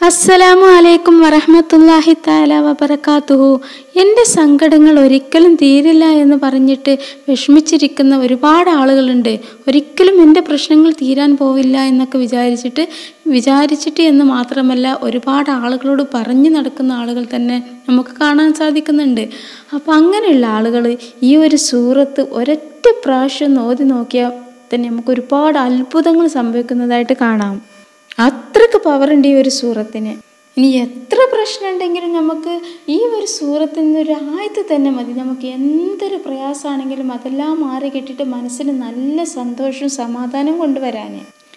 അസ്സലാമു അലൈക്കും വറഹ്മത്തുള്ളാഹി തആല വബറകാതുഹു എൻ്റെ സങ്കടങ്ങൾ ഒരിക്കലും തീരില്ല എന്ന് പറഞ്ഞിട്ട് വിഷമിച്ചിരിക്കുന്ന ഒരുപാട് ആളുകളുണ്ട് ഒരിക്കലും എൻ്റെ പ്രശ്നങ്ങൾ തീരാൻ പോവില്ല എന്നൊക്കെ വിചാരിച്ചിട്ട് വിചാരിച്ചിട്ട് എന്ന് മാത്രമല്ല ഒരുപാട് ആളുകളോട് പറഞ്ഞു നടക്കുന്ന ആളുകൾ തന്നെ നമുക്ക് കാണാൻ സാധിക്കുന്നുണ്ട് അപ്പോൾ അങ്ങനെയുള്ള ആളുകൾ ഈ ഒരു സൂറത്ത് ഒരൊറ്റ പ്രാവശ്യം ഓതി നോക്കിയാൽ തന്നെ നമുക്ക് ഒരുപാട് അത്ഭുതങ്ങൾ സംഭവിക്കുന്നതായിട്ട് കാണാം അത്രക്ക് പവറുണ്ട് ഈ ഒരു സൂറത്തിന് ഇനി എത്ര പ്രശ്നം ഉണ്ടെങ്കിലും നമുക്ക് ഈ ഒരു സൂറത്തിൽ നിന്ന് ഒരു ആയത്ത് തന്നെ മതി നമുക്ക് എന്തൊരു പ്രയാസമാണെങ്കിലും അതെല്ലാം മാറി കിട്ടിയിട്ട് മനസ്സിന് നല്ല സന്തോഷവും സമാധാനവും കൊണ്ടുവരാൻ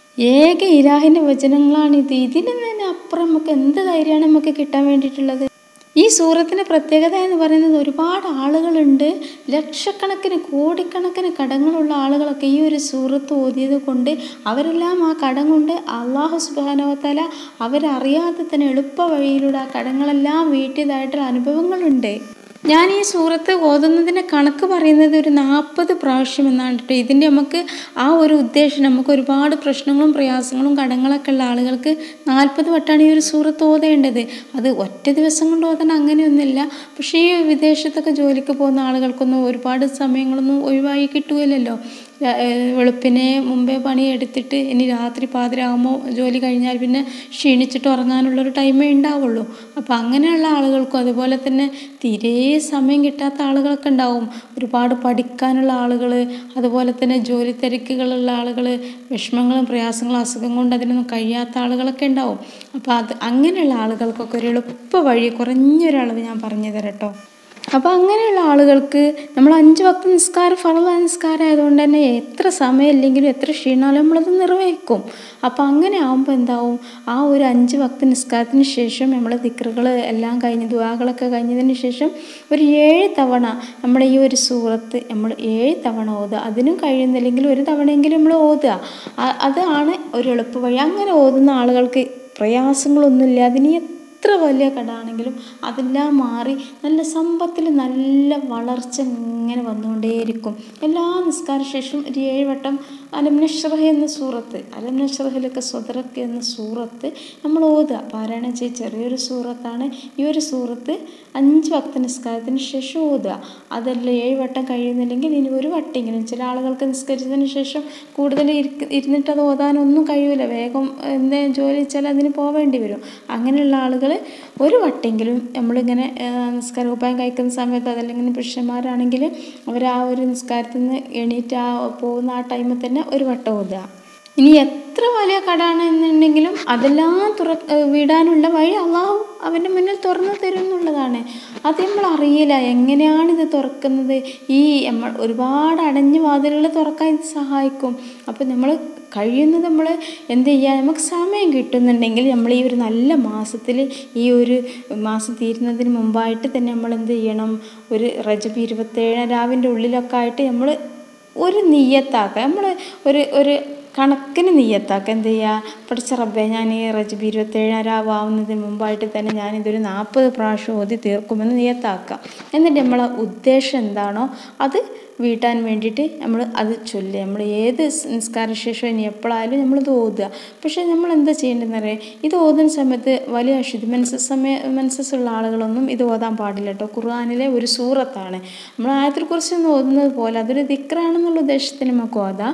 ഏക ഇരാഹിൻ്റെ വചനങ്ങളാണിത് ഇതിന് തന്നെ അപ്പുറം നമുക്ക് എന്ത് ധൈര്യമാണ് നമുക്ക് കിട്ടാൻ വേണ്ടിയിട്ടുള്ളത് ഈ സൂറത്തിൻ്റെ പ്രത്യേകത എന്ന് പറയുന്നത് ഒരുപാട് ആളുകളുണ്ട് ലക്ഷക്കണക്കിന് കോടിക്കണക്കിന് കടങ്ങളുള്ള ആളുകളൊക്കെ ഈ ഒരു സൂറത്ത് ഓതിയത് കൊണ്ട് അവരെല്ലാം ആ കടം കൊണ്ട് അള്ളാഹു സുബാനവത്തല അവരറിയാതെ തന്നെ എളുപ്പ വഴിയിലൂടെ ആ കടങ്ങളെല്ലാം വീട്ടിയതായിട്ടുള്ള അനുഭവങ്ങളുണ്ട് ഞാൻ ഈ സൂറത്ത് ഓതുന്നതിൻ്റെ കണക്ക് പറയുന്നത് ഒരു നാൽപ്പത് പ്രാവശ്യം എന്നാണ് കേട്ടോ ഇതിൻ്റെ നമുക്ക് ആ ഒരു ഉദ്ദേശം നമുക്ക് ഒരുപാട് പ്രശ്നങ്ങളും പ്രയാസങ്ങളും കടങ്ങളൊക്കെ ഉള്ള ആളുകൾക്ക് നാൽപ്പത് വട്ടമാണ് ഈ ഒരു സൂറത്ത് ഓതേണ്ടത് അത് ഒറ്റ ദിവസം കൊണ്ട് ഓതണം അങ്ങനെയൊന്നുമില്ല പക്ഷേ ഈ വിദേശത്തൊക്കെ ജോലിക്ക് പോകുന്ന ആളുകൾക്കൊന്നും ഒരുപാട് സമയങ്ങളൊന്നും ഒഴിവായി കിട്ടുകയില്ലല്ലോ വെളുപ്പിനെ മുമ്പേ പണി എടുത്തിട്ട് ഇനി രാത്രി പാതിരാകുമ്പോൾ ജോലി കഴിഞ്ഞാൽ പിന്നെ ക്ഷീണിച്ചിട്ട് ഉറങ്ങാനുള്ളൊരു ടൈമേ ഉണ്ടാവുള്ളൂ അപ്പോൾ അങ്ങനെയുള്ള ആളുകൾക്കും അതുപോലെ തന്നെ തീരെ സമയം കിട്ടാത്ത ആളുകളൊക്കെ ഉണ്ടാവും ഒരുപാട് പഠിക്കാനുള്ള ആളുകൾ അതുപോലെ തന്നെ ജോലി തിരക്കുകളുള്ള ആളുകൾ വിഷമങ്ങളും പ്രയാസങ്ങളും അസുഖം കൊണ്ട് അതിനൊന്നും കഴിയാത്ത ആളുകളൊക്കെ ഉണ്ടാവും അപ്പോൾ അത് അങ്ങനെയുള്ള ആളുകൾക്കൊക്കെ ഒരു എളുപ്പ വഴി കുറഞ്ഞൊരളവ് ഞാൻ പറഞ്ഞു തരാം കേട്ടോ അപ്പോൾ അങ്ങനെയുള്ള ആളുകൾക്ക് നമ്മൾ അഞ്ച് വക്ത നിസ്കാരം ഫറവ നിസ്കാരം ആയതുകൊണ്ട് തന്നെ എത്ര സമയമില്ലെങ്കിലും എത്ര ക്ഷീണമാലും നമ്മളത് നിർവഹിക്കും അപ്പോൾ അങ്ങനെ ആകുമ്പോൾ എന്താവും ആ ഒരു അഞ്ച് വക്ത നിസ്കാരത്തിന് ശേഷം നമ്മൾ ദിക്റുകൾ എല്ലാം കഴിഞ്ഞ് ദുവാകളൊക്കെ കഴിഞ്ഞതിന് ശേഷം ഒരു ഏഴ് തവണ നമ്മുടെ ഈ ഒരു സൂറത്ത് നമ്മൾ ഏഴ് തവണ ഓതുക അതിനും കഴിയുന്നില്ലെങ്കിൽ ഒരു തവണയെങ്കിലും നമ്മൾ ഓതുക അതാണ് ഒരു എളുപ്പ വഴി അങ്ങനെ ഓതുന്ന ആളുകൾക്ക് പ്രയാസങ്ങളൊന്നുമില്ല അതിന് എത്ര വലിയ കടാണെങ്കിലും അതെല്ലാം മാറി നല്ല സമ്പത്തിൽ നല്ല വളർച്ച ഇങ്ങനെ വന്നുകൊണ്ടേയിരിക്കും എല്ലാ നിസ്കാര ശേഷം ഒരു ഏഴ് വട്ടം അലം നഷ്റഹ് എന്ന സൂറത്ത് അലം നഷ്റഹിലൊക്കെ സ്വതറക്ക് എന്ന സൂറത്ത് നമ്മൾ ഓതുക പാരായണം ചെയ്ത് ചെറിയൊരു സൂറത്താണ് ഈ ഒരു സൂറത്ത് അഞ്ച് വക്ത നിസ്കാരത്തിന് ശേഷം ഓതുക അതല്ല ഏഴ് വട്ടം കഴിയുന്നില്ലെങ്കിൽ ഇനി ഒരു വട്ടെങ്കിലും ചില ആളുകൾക്ക് നിസ്കരിച്ചതിന് ശേഷം കൂടുതൽ ഇരുന്നിട്ട് അത് ഓതാനൊന്നും കഴിയില്ല വേഗം എന്തെങ്കിലും ജോലി വെച്ചാൽ അതിന് പോവേണ്ടി വരും അങ്ങനെയുള്ള ആളുകൾ ഒരു വട്ടെങ്കിലും നമ്മളിങ്ങനെ നിസ്കാര ഉപായം കഴിക്കുന്ന സമയത്ത് അതല്ലെങ്കിൽ പുരുഷന്മാരാണെങ്കിൽ അവർ ആ ഒരു നിസ്കാരത്തിൽ നിന്ന് എണീറ്റ് ആ പോകുന്ന ആ ടൈമിൽ തന്നെ ഒരു വട്ടം ഓതുക ഇനി എത്ര വലിയ കടാണ് എന്നുണ്ടെങ്കിലും അതെല്ലാം തുറ വിടാനുള്ള വഴി അള്ളാഹു അവൻ്റെ മുന്നിൽ തുറന്നു തരും എന്നുള്ളതാണ് അത് നമ്മൾ അറിയില്ല എങ്ങനെയാണ് ഇത് തുറക്കുന്നത് ഈ നമ്മൾ ഒരുപാട് അടഞ്ഞ വാതിലുകൾ തുറക്കാൻ ഇത് സഹായിക്കും അപ്പോൾ നമ്മൾ കഴിയുന്നത് നമ്മൾ എന്ത് ചെയ്യുക നമുക്ക് സമയം കിട്ടുന്നുണ്ടെങ്കിൽ നമ്മൾ ഈ ഒരു നല്ല മാസത്തിൽ ഈ ഒരു മാസം തീരുന്നതിന് മുമ്പായിട്ട് തന്നെ നമ്മൾ എന്ത് ചെയ്യണം ഒരു റജബ് ഇരുപത്തേഴ് രാവിൻ്റെ ഉള്ളിലൊക്കെ ആയിട്ട് നമ്മൾ ഒരു നീയത്താക്കുക നമ്മൾ ഒരു ഒരു കണക്കിന് നീയത്താക്കുക എന്ത് ചെയ്യുക പഠിച്ച റബ്ബെ ഞാൻ ഈ റജബ് ഇരുപത്തേഴാം രാവാവുന്നതിന് മുമ്പായിട്ട് തന്നെ ഞാനിതൊരു നാൽപ്പത് പ്രാവശ്യം ഓതി തീർക്കുമെന്ന് നീയത്താക്കാം എന്നിട്ട് നമ്മളെ ഉദ്ദേശം എന്താണോ അത് വീട്ടാൻ വേണ്ടിയിട്ട് നമ്മൾ അത് ചൊല്ലുക നമ്മൾ ഏത് നിസ്കാര ശേഷം ഇനി എപ്പോഴായാലും നമ്മളിത് ഓതുക പക്ഷേ നമ്മൾ എന്താ ചെയ്യേണ്ടതെന്ന് അറിയാം ഇത് ഓതുന്ന സമയത്ത് വലിയ അശുദ്ധി മനസ്സ് സമയ മനസ്സുള്ള ആളുകളൊന്നും ഇത് ഓതാൻ പാടില്ല കേട്ടോ ഖുർആാനിലെ ഒരു സൂറത്താണ് നമ്മൾ ആയത്തിൽ കുറിച്ചൊന്നും ഓതുന്നത് പോലെ അതൊരു ദിക്റാണെന്നുള്ള ഉദ്ദേശത്തിൽ നമുക്ക് ഓതാം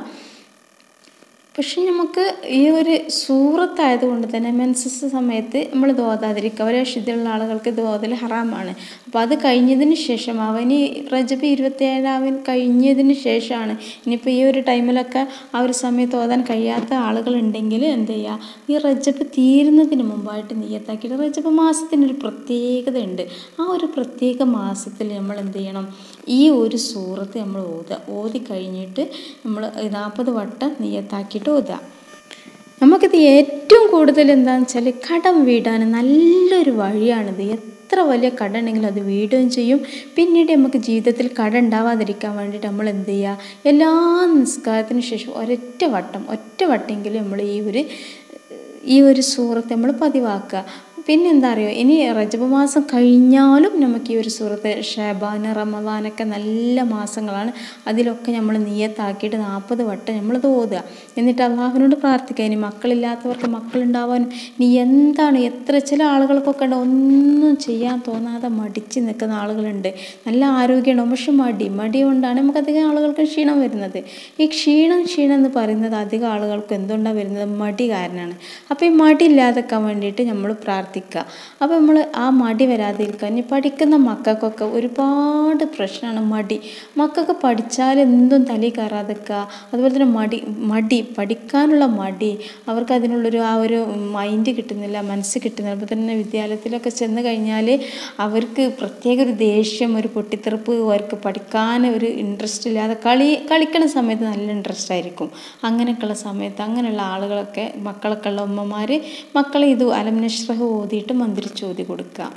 പക്ഷെ നമുക്ക് ഈ ഒരു സൂറത്തായതുകൊണ്ട് തന്നെ മെൻസസ് സമയത്ത് നമ്മൾ ഇത് ഓതാതിരിക്കുക അവരെ ശുദ്ധിയുള്ള ആളുകൾക്ക് ഇത് ഓതൽ ഹറാമാണ് അപ്പോൾ അത് കഴിഞ്ഞതിന് ശേഷം അവന് റജബ് ഇരുപത്തിയേഴാവൻ കഴിഞ്ഞതിന് ശേഷമാണ് ഇനിയിപ്പോൾ ഈ ഒരു ടൈമിലൊക്കെ ആ ഒരു സമയത്ത് ഓതാൻ കഴിയാത്ത ആളുകളുണ്ടെങ്കിൽ എന്ത് ചെയ്യുക ഈ റജബ് തീരുന്നതിന് മുമ്പായിട്ട് നീയത്താക്കിയിട്ട് റജബ് മാസത്തിനൊരു പ്രത്യേകത ഉണ്ട് ആ ഒരു പ്രത്യേക മാസത്തിൽ നമ്മൾ എന്ത് ചെയ്യണം ഈ ഒരു സൂറത്ത് നമ്മൾ ഓതുക ഓതി കഴിഞ്ഞിട്ട് നമ്മൾ നാൽപ്പത് വട്ടം നീയത്താക്കിയിട്ട് ഓതുക നമുക്കിത് ഏറ്റവും കൂടുതൽ എന്താണെന്ന് വെച്ചാൽ കടം വീടാൻ നല്ലൊരു വഴിയാണിത് എത്ര വലിയ കട ഉണ്ടെങ്കിലും അത് വീടുകയും ചെയ്യും പിന്നീട് നമുക്ക് ജീവിതത്തിൽ കട ഉണ്ടാവാതിരിക്കാൻ വേണ്ടിയിട്ട് നമ്മൾ എന്ത് ചെയ്യുക എല്ലാ നിസ്കാരത്തിന് ശേഷം ഒരൊറ്റ വട്ടം ഒറ്റ വട്ടെങ്കിലും നമ്മൾ ഈ ഒരു ഈ ഒരു സൂറത്ത് നമ്മൾ പതിവാക്കുക പിന്നെ എന്താ അറിയോ ഇനി റജബ് മാസം കഴിഞ്ഞാലും നമുക്ക് ഈ ഒരു സൂറത്ത് ഷബാൻ റമദാനൊക്കെ നല്ല മാസങ്ങളാണ് അതിലൊക്കെ നമ്മൾ നിയത്താക്കിയിട്ട് നാൽപ്പത് വട്ടം നമ്മളത് ഓതുക എന്നിട്ട് അള്ളാഹുവിനോട് പ്രാർത്ഥിക്കുക ഇനി മക്കളില്ലാത്തവർക്ക് മക്കളുണ്ടാവാനും നീ എന്താണ് എത്ര ചില ആളുകൾക്കൊക്കെ ഉണ്ട് ഒന്നും ചെയ്യാൻ തോന്നാതെ മടിച്ച് നിൽക്കുന്ന ആളുകളുണ്ട് നല്ല ആരോഗ്യമുണ്ടാവും പക്ഷെ മടി മടി കൊണ്ടാണ് നമുക്ക് അധികം ആളുകൾക്ക് ക്ഷീണം വരുന്നത് ഈ ക്ഷീണം ക്ഷീണം എന്ന് പറയുന്നത് അധികം ആളുകൾക്ക് എന്തുകൊണ്ടാണ് വരുന്നത് മടി കാരണമാണ് അപ്പോൾ ഈ മടി ഇല്ലാതെക്കാൻ വേണ്ടിയിട്ട് നമ്മൾ പ്രാർത്ഥിക്കുക അപ്പോൾ നമ്മൾ ആ മടി വരാതിരിക്കുക ഇനി പഠിക്കുന്ന മക്കൾക്കൊക്കെ ഒരുപാട് പ്രശ്നമാണ് മടി മക്കൾക്ക് പഠിച്ചാൽ എന്തും തലയിൽ കയറാതിരിക്കുക അതുപോലെ തന്നെ മടി മടി പഠിക്കാനുള്ള മടി അവർക്ക് അതിനുള്ളൊരു ആ ഒരു മൈൻഡ് കിട്ടുന്നില്ല മനസ്സ് കിട്ടുന്നില്ല അപ്പോൾ തന്നെ വിദ്യാലയത്തിലൊക്കെ ചെന്ന് കഴിഞ്ഞാൽ അവർക്ക് പ്രത്യേക ഒരു ദേഷ്യം ഒരു പൊട്ടിത്തെറുപ്പ് അവർക്ക് പഠിക്കാൻ ഒരു ഇൻട്രസ്റ്റ് ഇല്ലാതെ കളി കളിക്കണ സമയത്ത് നല്ല ഇൻട്രസ്റ്റ് ആയിരിക്കും അങ്ങനെയൊക്കെയുള്ള സമയത്ത് അങ്ങനെയുള്ള ആളുകളൊക്കെ മക്കളൊക്കെ ഉള്ള ഉമ്മമാർ മക്കളെ ഇത് അലം നഷ്റഹ് ഓതിയിട്ട് മന്ത്രിച്ച് ഓതി കൊടുക്കുക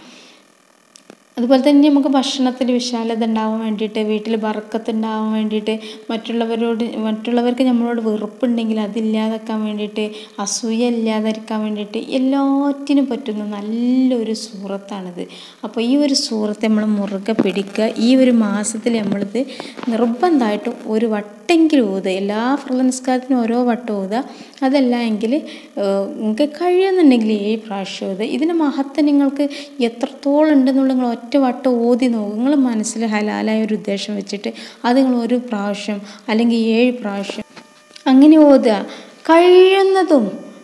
അതുപോലെ തന്നെ നമുക്ക് ഭക്ഷണത്തിൽ വിശാലത ഉണ്ടാവാൻ വേണ്ടിയിട്ട് വീട്ടിൽ ബറക്കത്ത് ഉണ്ടാവാൻ വേണ്ടിയിട്ട് മറ്റുള്ളവരോട് മറ്റുള്ളവർക്ക് നമ്മളോട് വെറുപ്പുണ്ടെങ്കിൽ അതില്ലാതാക്കാൻ വേണ്ടിയിട്ട് അസൂയ ഇല്ലാതിരിക്കാൻ വേണ്ടിയിട്ട് എല്ലാറ്റിനും പറ്റുന്ന നല്ലൊരു സൂറത്താണിത് അപ്പോൾ ഈ ഒരു സൂറത്ത് നമ്മൾ മുറുകെ പിടിക്കുക ഈ ഒരു മാസത്തിൽ നമ്മളിത് നിർബന്ധമായിട്ടും ഒരു വട്ടെങ്കിലും ഓതുക എല്ലാ ഫർള നിസ്കാരത്തിനും ഓരോ വട്ടം ഓതുക അതല്ല എങ്കിൽ നിങ്ങൾക്ക് കഴിയുന്നുണ്ടെങ്കിൽ ഈ പ്രാവശ്യം ഓതുക ഇതിൻ്റെ മഹത്വം നിങ്ങൾക്ക് എത്രത്തോളം ഉണ്ടെന്നുള്ള നിങ്ങൾ ഒറ്റ വട്ടം ഓതി നോക്കും നിങ്ങൾ മനസ്സിൽ ഹലാലായ ഒരു ഉദ്ദേശം വെച്ചിട്ട് അത് നിങ്ങൾ ഒരു പ്രാവശ്യം അല്ലെങ്കിൽ ഏഴ് പ്രാവശ്യം അങ്ങനെ ഓതുക കഴിയുന്നതും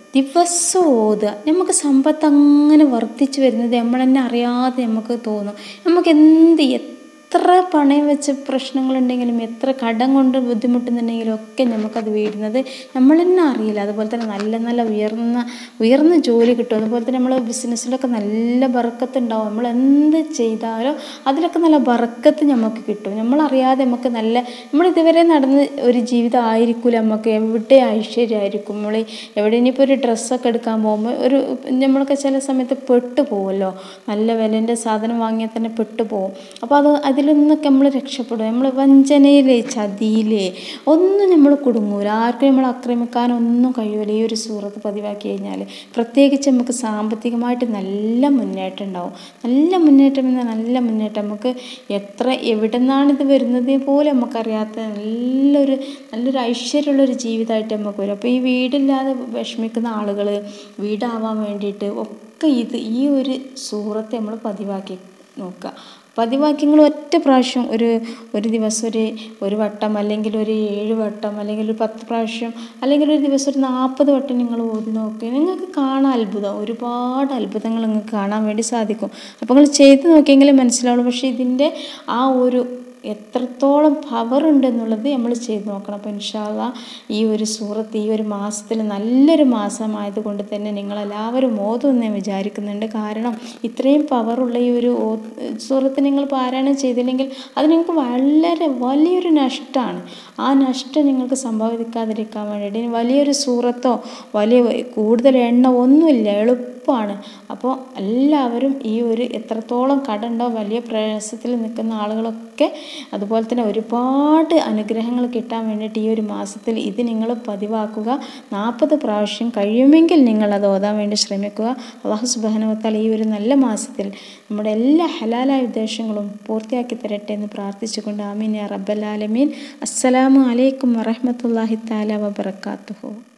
ദിവസം ഓതുക നമുക്ക് സമ്പത്ത് അങ്ങനെ വർദ്ധിച്ചു വരുന്നത് നമ്മൾ തന്നെ അറിയാതെ നമുക്ക് തോന്നും നമുക്ക് എന്ത് എത്ര പണയം വെച്ച പ്രശ്നങ്ങളുണ്ടെങ്കിലും എത്ര കടം കൊണ്ട് ബുദ്ധിമുട്ടുന്നുണ്ടെങ്കിലും ഒക്കെ നമുക്കത് വീഴുന്നത് നമ്മൾ തന്നെ അറിയില്ല അതുപോലെ തന്നെ നല്ല നല്ല ഉയർന്ന ഉയർന്ന ജോലി കിട്ടും അതുപോലെ തന്നെ നമ്മൾ ബിസിനസ്സിലൊക്കെ നല്ല ബറക്കത്ത് ഉണ്ടാവും നമ്മൾ എന്ത് ചെയ്താലും അതിലൊക്കെ നല്ല ബറക്കത്ത് നമുക്ക് കിട്ടും നമ്മളറിയാതെ നമുക്ക് നല്ല നമ്മൾ ഇതുവരെ നടന്ന ഒരു ജീവിതം ആയിരിക്കില്ല നമുക്ക് എവിടെ ഐശ്വര്യമായിരിക്കും നമ്മൾ എവിടെ ഇനിയിപ്പോൾ ഒരു ഡ്രസ്സൊക്കെ എടുക്കാൻ പോകുമ്പോൾ ഒരു നമ്മളൊക്കെ ചില സമയത്ത് പെട്ടു പോകുമല്ലോ നല്ല വിലേൻ്റെ സാധനം വാങ്ങിയാൽ തന്നെ പെട്ടു പോകും അപ്പോൾ അത് അതിലൊന്നൊക്കെ നമ്മൾ രക്ഷപ്പെടും നമ്മൾ വഞ്ചനയിൽ ചതിയിൽ ഒന്നും നമ്മൾ കുടുങ്ങൂല ആർക്കും നമ്മൾ ആക്രമിക്കാനൊന്നും കഴിയൂല ഈ ഒരു സൂറത്ത് പതിവാക്കി കഴിഞ്ഞാൽ പ്രത്യേകിച്ച് നമുക്ക് സാമ്പത്തികമായിട്ട് നല്ല മുന്നേറ്റം ഉണ്ടാവും നല്ല മുന്നേറ്റം എന്നാൽ നല്ല മുന്നേറ്റം നമുക്ക് എത്ര എവിടെ നിന്നാണ് ഇത് വരുന്നത് പോലും നമുക്കറിയാത്ത നല്ലൊരു നല്ലൊരു ഐശ്വര്യമുള്ളൊരു ജീവിതമായിട്ട് നമുക്ക് വരും അപ്പോൾ ഈ വീടില്ലാതെ വിഷമിക്കുന്ന ആളുകൾ വീടാവാൻ വേണ്ടിയിട്ട് ഒക്കെ ഇത് ഈ ഒരു സൂറത്തെ നമ്മൾ പതിവാക്കി നോക്കുക പതിവാക്യങ്ങൾ ഒറ്റ പ്രാവശ്യം ഒരു ഒരു ദിവസം ഒരു ഒരു വട്ടം അല്ലെങ്കിൽ ഒരു ഏഴ് വട്ടം അല്ലെങ്കിൽ ഒരു പത്ത് പ്രാവശ്യം അല്ലെങ്കിൽ ഒരു ദിവസം ഒരു നാൽപ്പത് വട്ടം നിങ്ങൾ ഓതി നോക്കി നിങ്ങൾക്ക് കാണാൻ അത്ഭുതം ഒരുപാട് അത്ഭുതങ്ങൾ നിങ്ങൾക്ക് കാണാൻ വേണ്ടി സാധിക്കും അപ്പോൾ നിങ്ങൾ ചെയ്ത് നോക്കിയെങ്കിലും മനസ്സിലാവുള്ളൂ പക്ഷേ ഇതിൻ്റെ ആ ഒരു എത്രത്തോളം പവർ ഉണ്ടെന്നുള്ളത് നമ്മൾ ചെയ്ത് നോക്കണം അപ്പോൾ ഇൻഷാല്ല ഈ ഒരു സൂറത്ത് ഈ ഒരു മാസത്തിൽ നല്ലൊരു മാസമായത് കൊണ്ട് തന്നെ നിങ്ങളെല്ലാവരും ഓതുമെന്ന് ഞാൻ വിചാരിക്കുന്നുണ്ട് കാരണം ഇത്രയും പവറുള്ള ഈ ഒരു സൂറത്ത് നിങ്ങൾ പാരായണം ചെയ്തില്ലെങ്കിൽ അത് നിങ്ങൾക്ക് വളരെ വലിയൊരു നഷ്ടമാണ് ആ നഷ്ടം നിങ്ങൾക്ക് സംഭവിക്കാതിരിക്കാൻ വേണ്ടിയിട്ട് ഇനി വലിയൊരു സൂറത്തോ വലിയ കൂടുതൽ എണ്ണ ഒന്നുമില്ല എളുപ്പമാണ് അപ്പോൾ എല്ലാവരും ഈ ഒരു എത്രത്തോളം കടണ്ടോ വലിയ പ്രയാസത്തിൽ നിൽക്കുന്ന ആളുകളൊക്കെ അതുപോലെ തന്നെ ഒരുപാട് അനുഗ്രഹങ്ങൾ കിട്ടാൻ വേണ്ടിയിട്ട് ഈ ഒരു മാസത്തിൽ ഇത് നിങ്ങൾ പതിവാക്കുക നാൽപ്പത് പ്രാവശ്യം കഴിയുമെങ്കിൽ നിങ്ങൾ അത് ഓതാൻ വേണ്ടി ശ്രമിക്കുക അള്ളാഹു സുബാനുവത്താൽ ഈ ഒരു നല്ല മാസത്തിൽ നമ്മുടെ എല്ലാ ഹലാലായ ഉദ്ദേശങ്ങളും പൂർത്തിയാക്കി തരട്ടെ എന്ന് പ്രാർത്ഥിച്ചുകൊണ്ട് ആമീൻ യാ റബ്ബൽ ആലമീൻ അസ്സലാമു അലൈക്കും വറഹ്മത്തുള്ളാഹി തആല വബറകാതുഹു